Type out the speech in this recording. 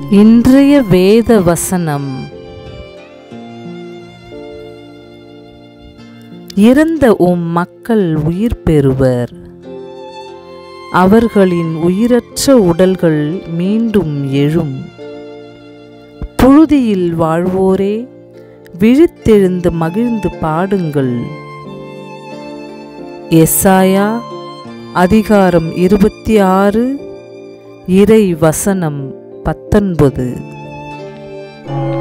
இன்றைய வேத வசனம் இறந்த உம் மக்கள் உயிர் பெறுவர் அவர்களின் உயிரற்ற உடல்கள் மீண்டும் எழும் புழுதியில் வாழ்வோரே விழித்தெழுந்து மகிழ்ந்து பாடுங்கள் எஸ்ஆயா அதிகாரம் இருபத்தி ஆறு இறை வசனம் பத்தொன்பது